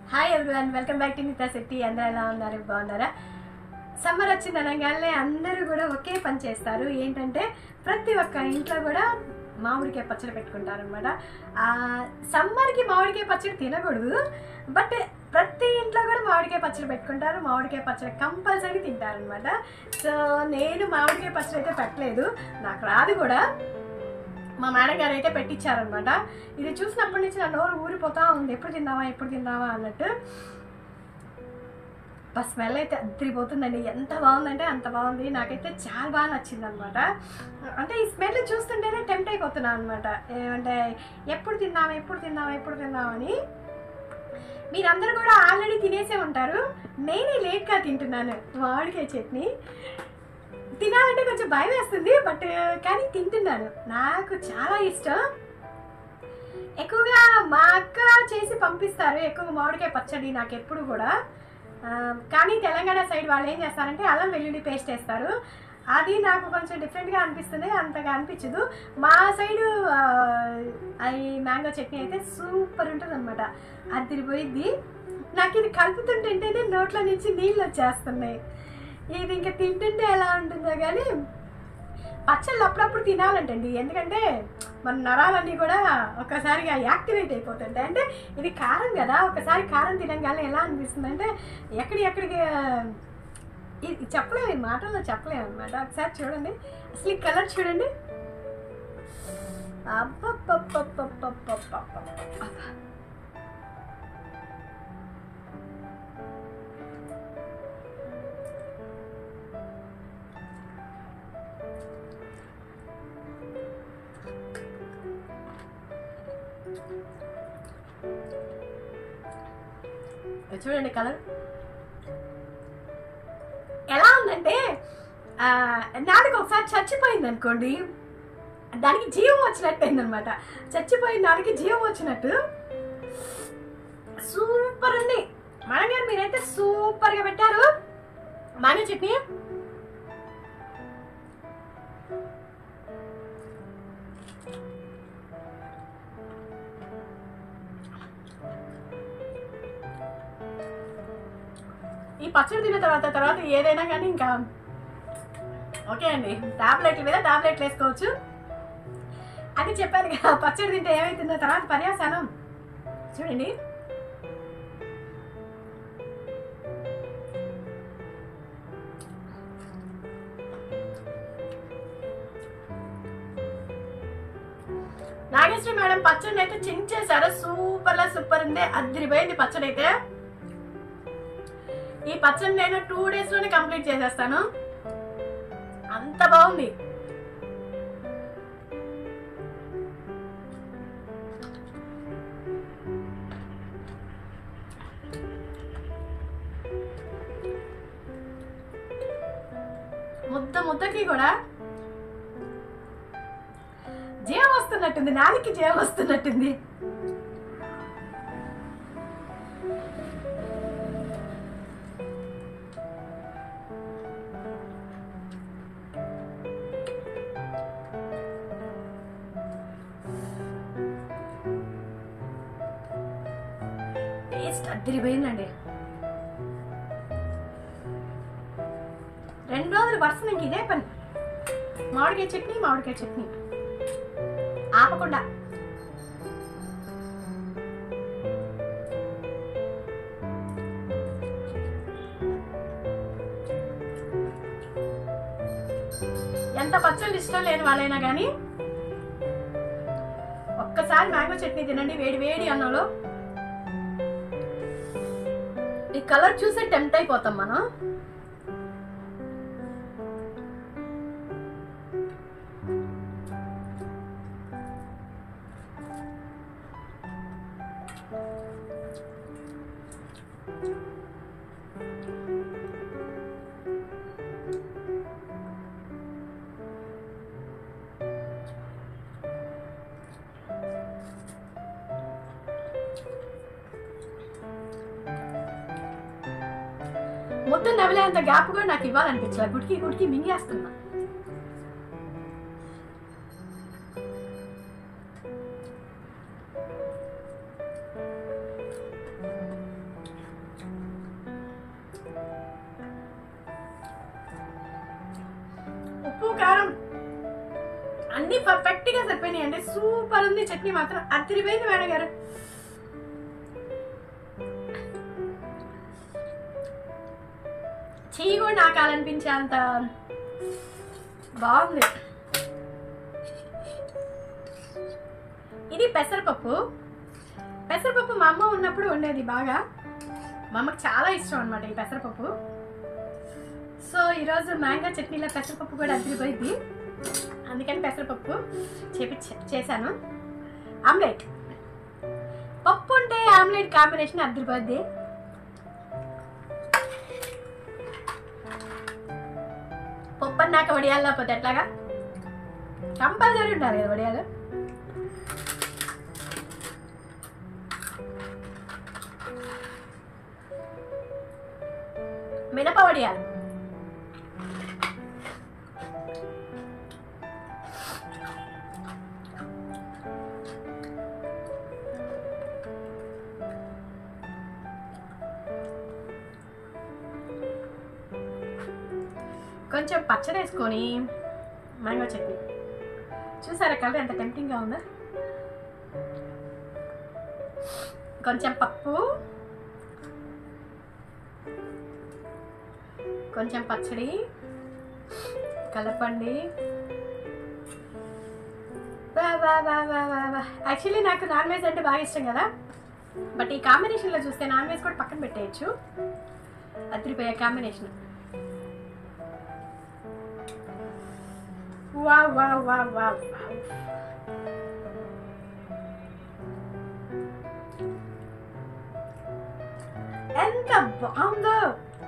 Hi everyone welcome back to Nita Shetty అందరూ ఎలా ఉన్నారు బాగున్నారా సమ్మర్ వచ్చింది అనగానే అందరూ కూడా ఒకే పని చేస్తారు ఏంటంటే ప్రతి ఒక్క ఇంట్లో కూడా మామిడికాయ పచ్చడి పెట్టుకుంటారు అనమాట సమ్మర్కి మామిడికాయ పచ్చడి తినకూడదు బట్ ప్రతి ఇంట్లో కూడా మామిడికాయ పచ్చడి పెట్టుకుంటారు మామిడికాయ పచ్చడి కంపల్సరీ తింటారు అనమాట సో నేను మామిడికాయ పచ్చడి అయితే పెట్టలేదు నాకు రాదు కూడా మా మేడం గారు అయితే పెట్టించారనమాట ఇది చూసినప్పటి నుంచి నా నోరు ఊరిపోతా ఉంది ఎప్పుడు తిందామా ఎప్పుడు తిందామా అన్నట్టు బస్ స్మెల్ అయితే అద్దరిపోతుందండి ఎంత బాగుందంటే అంత బాగుంది నాకైతే చాలా బాగా నచ్చింది అనమాట అంటే ఈ స్మెల్ చూస్తుంటేనే టెంప్ట్ అయిపోతున్నాను అనమాట ఏమంటే ఎప్పుడు తిందామా ఎప్పుడు తిందామా ఎప్పుడు తిందామని మీరందరూ కూడా ఆల్రెడీ తినేసే ఉంటారు నేనే లేట్గా తింటున్నాను మామిడికాయ చట్నీ తినాలంటే కొంచెం భయం వేస్తుంది బట్ కానీ తింటున్నాను నాకు చాలా ఇష్టం ఎక్కువగా మా అక్క చేసి పంపిస్తారు ఎక్కువ మామిడికాయ పచ్చడి నాకు ఎప్పుడు కూడా ఆ, కానీ తెలంగాణ సైడ్ వాళ్ళు ఏం చేస్తారంటే అల్లం వెల్లుల్లి పేస్ట్ వేస్తారు అది నాకు కొంచెం డిఫరెంట్గా అనిపిస్తుంది అంతగా అనిపించదు మా సైడు అది మ్యాంగో చట్నీ అయితే సూపర్ ఉంటుంది అనమాట అది తిరిగిపోయిద్ది నాకు ఇది కలుపుతుంటేనే నోట్లో నుంచి నీళ్ళు వచ్చేస్తున్నాయి ఇది ఇంకా తింటుంటే ఎలా ఉంటుందో కానీ పచ్చళ్ళు అప్పుడప్పుడు తినాలంటండి ఎందుకంటే మన నరాలన్నీ కూడా ఒక్కసారిగా యాక్టివేట్ అయిపోతుంటాయి అంటే ఇది కారం కదా ఒకసారి కారం తినగానే ఎలా అనిపిస్తుంది అంటే ఎక్కడి ఎక్కడికి ఆ, ఇది చెప్పలేము ఈ మాటల్లో చెప్పలేము అనమాట ఒకసారి చూడండి అసలు ఈ కలర్ చూడండి అబ్బబ్బబ్బబ్బబ్బబ్బబ్బబ్బ. ఇది చూడండి కలర్ ఎలా ఉందంటే ఆ, నాలుగు ఒకసారి చచ్చిపోయింది అనుకోండి దానికి జీవం వచ్చినట్టు అయిందనమాట చచ్చిపోయిన దానికి జీవం వచ్చినట్టు సూపర్ ఉంది మేడం గారు మీరైతే సూపర్గా పెట్టారు మానే చట్నీ ఈ పచ్చడి తిన్న తర్వాత తర్వాత ఏదైనా కానీ ఇంకా ఓకే అండి టాబ్లెట్ల మీద టాబ్లెట్లు వేసుకోవచ్చు అది చెప్పాను కదా పచ్చడి తింటే ఏమైతుందో తర్వాత పర్యాసనం చూడండి నాగేశ్వరి మేడం పచ్చడి అయితే చించేశారు సూపర్ లా సూపర్ ఉంది అదిరిపోయింది పచ్చడి అయితే ఈ పచ్చడి నేను టూ డేస్ లోనే కంప్లీట్ చేసేస్తాను అంత బాగుంది ముద్ద ముద్దకి కూడా జీవం వస్తున్నట్టుంది నాలుగుకి జీవం వస్తున్నట్టుంది టేస్ట్ అద్దరిపోయిందండి రెండు రోజులు వరుస ఇంక ఇదే పని మామిడికాయ చట్నీ మామిడికాయ చట్నీ ఆపకుండా ఎంత పచ్చళ్ళు ఇష్టం లేని వాళ్ళైనా కానీ ఒక్కసారి మ్యాంగో చట్నీ తినండి వేడి వేడి అన్నంలో ఈ కలర్ చూసే టెంప్ట్ అయిపోతాం మనం ముద్ద నవ్వలేంత గ్యాప్ కూడా నాకు ఇవ్వాలనిపించలే గుడికి గుడికి మింగేస్తున్నా అన్ని పర్ఫెక్ట్ గా సరిపోయినాయి అంటే సూపర్ ఉంది చట్నీ మాత్రం అదిరిపోయింది మేడం గారు చెయ్యి కూడా నాకాలనిపించే అంత బాగుంది ఇది పెసరపప్పు పెసరపప్పు మా అమ్మ ఉన్నప్పుడు ఉండేది బాగా మా అమ్మకి చాలా ఇష్టం అనమాట ఈ పెసరపప్పు సో ఈరోజు మ్యాంగో చట్నీలో పెసరపప్పు కూడా అదిరిపోయింది అందుకని పెసరపప్పు చేపి చేశాను ఆమ్లెట్ పప్పు ఉంటే ఆమ్లెట్ కాంబినేషన్ అదిరిపోద్ది పప్పు అన్నాక వడియాలు లేకపోతే ఎట్లాగా కంపల్సరీ ఉంటారు కదా వడియాలు మినప వడియాలు కొంచెం పచ్చడి వేసుకొని మ్యాంగో చట్నీ చూసారా కలర్ ఎంత టెంప్టింగ్గా ఉందా కొంచెం పప్పు కొంచెం పచ్చడి కలపండి వా వా వా వా వా వా యాక్చువల్లీ నాకు నాన్ వెజ్ అంటే బాగా ఇష్టం కదా బట్ ఈ కాంబినేషన్లో చూస్తే నాన్ వెజ్ కూడా పక్కన పెట్టేయచ్చు అదిరిపోయే కాంబినేషన్ వా వా వా వా వా ఎంత బాగుందో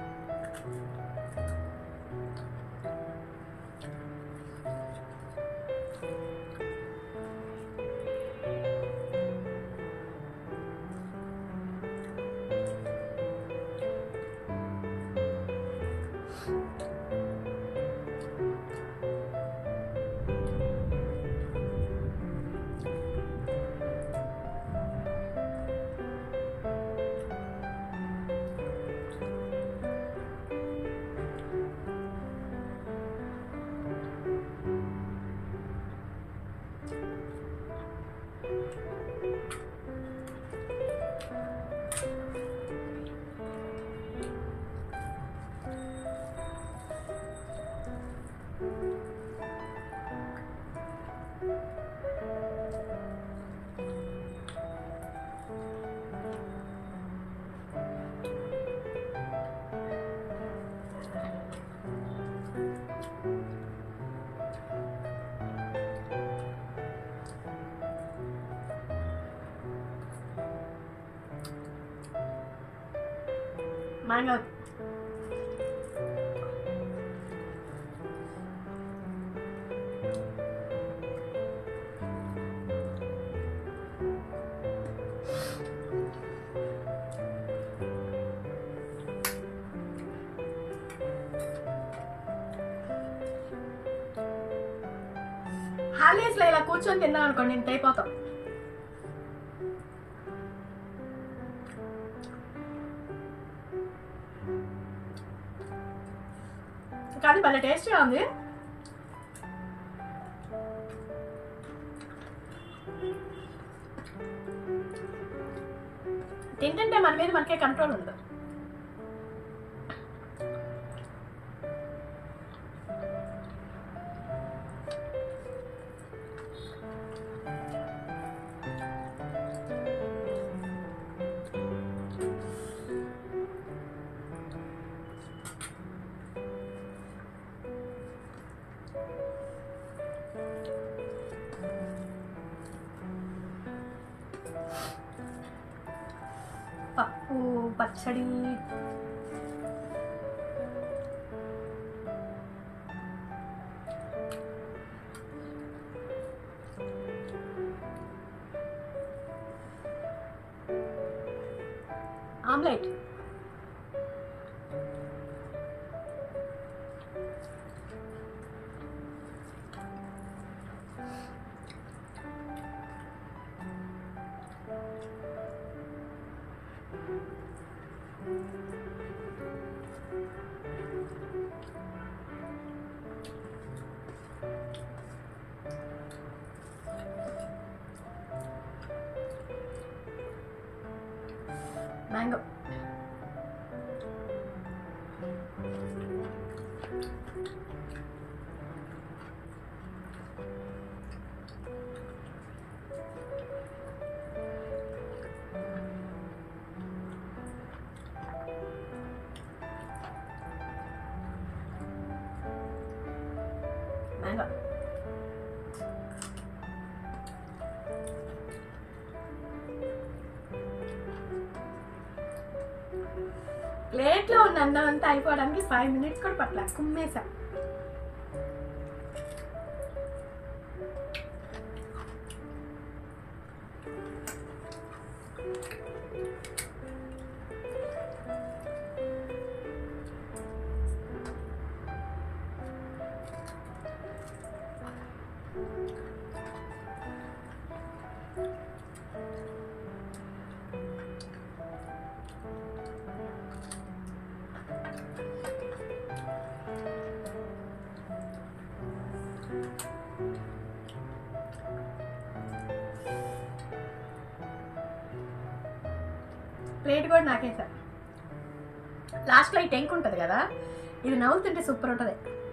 మ్యాంగో హాలిడేస్లో ఇలా కూర్చొని తిన్నాం అనుకోండి ఇంత అయిపోతాం కానీ భలే టేస్టీగా ఉంది తింటుంటే మన మీద మనకే కంట్రోల్ ఉండదు పప్పు పచ్చడి ఆమ్లెట్ మ్యాంగో మ్యాంగో ప్లేట్లో ఉన్న అన్నం అంతా అయిపోవడానికి ఫైవ్ మినిట్స్ కూడా పట్ల కుమ్మేసా ప్లేట్ కూడా నాకేసా లాస్ట్లో ఈ టెంక్ ఉంటుంది కదా ఇది నవ్వుతుంటే సూపర్ ఉంటుంది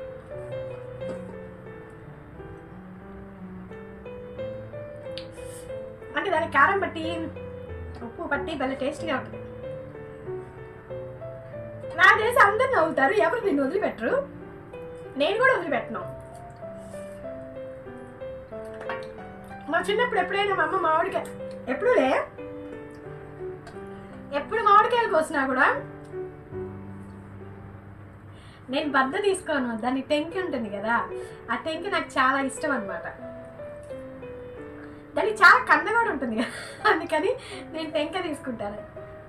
అంటే దానికి కారం బట్టి ఉప్పు పట్టి భలే టేస్ట్గా ఉంటుంది నాకు తెలిసి అందరు నవ్వుతారు ఎవరు దీన్ని వదిలిపెట్టరు నేను కూడా వదిలిపెట్టను మా చిన్నప్పుడు ఎప్పుడైనా మా అమ్మ మామిడికాయ ఎప్పుడు లే ఎప్పుడు మామిడికాయలు కోసినా కూడా నేను బద్ద తీసుకోను దాని టెంకి ఉంటుంది కదా ఆ టెంకి నాకు చాలా ఇష్టం అనమాట దానికి చాలా కన్న కూడా ఉంటుంది కదా అందుకని నేను టెంక తీసుకుంటాను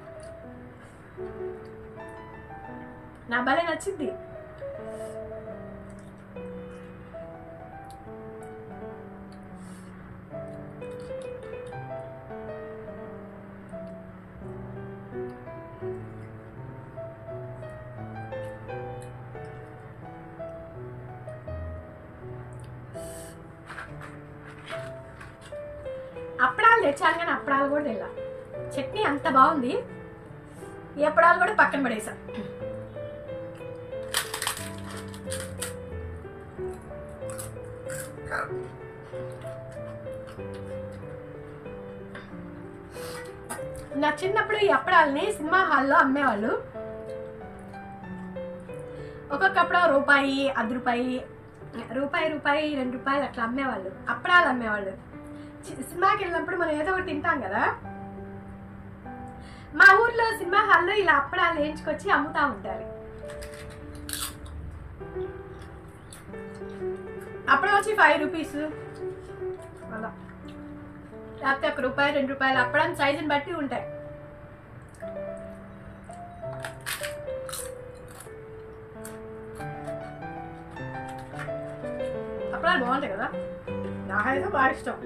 నా భలే నచ్చింది అప్పడాలు తెచ్చాను కానీ అప్పడాలు కూడా తెల్ల చట్నీ అంత బాగుంది ఈ అప్పడాలు కూడా పక్కన పడేసా నా చిన్నప్పుడు ఈ అప్పడాలని సినిమా హాల్లో అమ్మేవాళ్ళు ఒక్కొక్క అప్పడం రూపాయి అర్ధ రూపాయి రూపాయి రూపాయి రెండు రూపాయలు అట్లా అమ్మేవాళ్ళు అప్పడాలు అమ్మేవాళ్ళు చి- సినిమాకి వెళ్ళినప్పుడు మనం ఏదో ఒకటి తింటాం కదా మా ఊర్లో సినిమా హాల్లో ఇలా అప్పడాలు వేయించుకొచ్చి అమ్ముతా ఉంటారు అప్పుడు వచ్చి ఫైవ్ రూపీస్ అలా లేకపోతే ఒక రూపాయి రెండు రూపాయలు అప్పడం సైజుని బట్టి ఉంటాయి అప్పడాలు బాగుంటాయి కదా నాకైతే బాగా ఇష్టం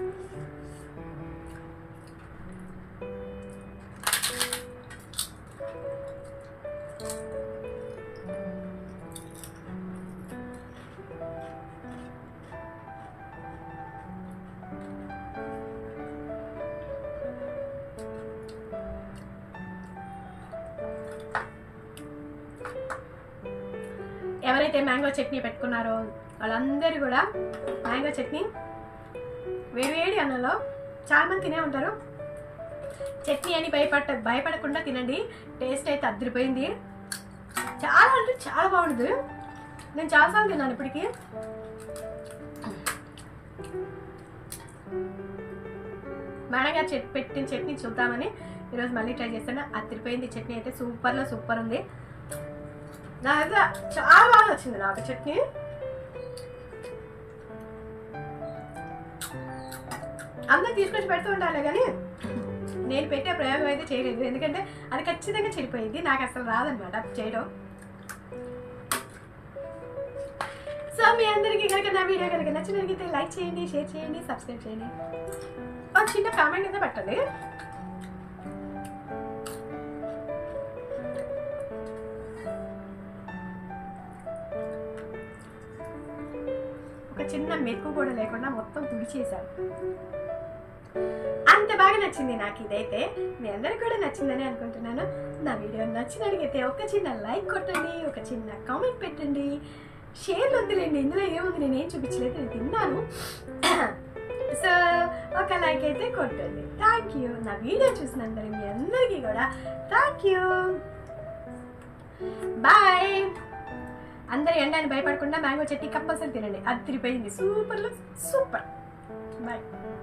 ఎవరైతే మ్యాంగో చట్నీ పెట్టుకున్నారో వాళ్ళందరూ కూడా మ్యాంగో చట్నీ వేడివేడి అన్నంలో చాలా మంది తినే ఉంటారు చట్నీ అని భయపడ భయపడకుండా తినండి టేస్ట్ అయితే అదిరిపోయింది చాలా అంటే చాలా బాగుంటుంది నేను చాలాసార్లు తిన్నాను ఇప్పటికీ మేడం గారు చెట్ పెట్టిన చట్నీ చూద్దామని ఈరోజు మళ్ళీ ట్రై చేస్తాను అదిరిపోయింది చట్నీ అయితే సూపర్లో సూపర్ ఉంది నాకైతే చాలా బాగా నచ్చింది నాకు చట్నీ అందరు తీసుకొచ్చి పెడుతూ ఉండాలి కానీ నేను పెట్టే ప్రయోగం అయితే చేయలేదు ఎందుకంటే అది ఖచ్చితంగా చెడిపోయింది నాకు అసలు రాదనమాట చేయడం సో మీ అందరికీ కనుక నా వీడియో కనుక నచ్చినట్లయితే లైక్ చేయండి షేర్ చేయండి సబ్స్క్రైబ్ చేయండి ఒక చిన్న కామెంట్ అయితే పెట్టండి ఒక చిన్న మెతుకు కూడా లేకుండా మొత్తం తుడిచేశాను అంత బాగా నచ్చింది నాకు ఇదైతే మీ అందరికి కూడా నచ్చిందని అనుకుంటున్నాను నా వీడియో నచ్చినట్లయితే ఒక చిన్న లైక్ కొట్టండి ఒక చిన్న కామెంట్ పెట్టండి షేర్లు వద్దులేండి ఇందులో ఏముంది నేను ఏం చూపించలేదు నేను తిన్నాను సో ఒక లైక్ అయితే కొట్టండి థ్యాంక్ యూ నా వీడియో చూసినందరూ మీ అందరికీ కూడా థ్యాంక్ యూ బాయ్ అందరు ఎండని భయపడకుండా మ్యాంగో చట్నీ కంపల్సరీ తినండి అది తిరిపోయింది సూపర్లో సూపర్ బాయ్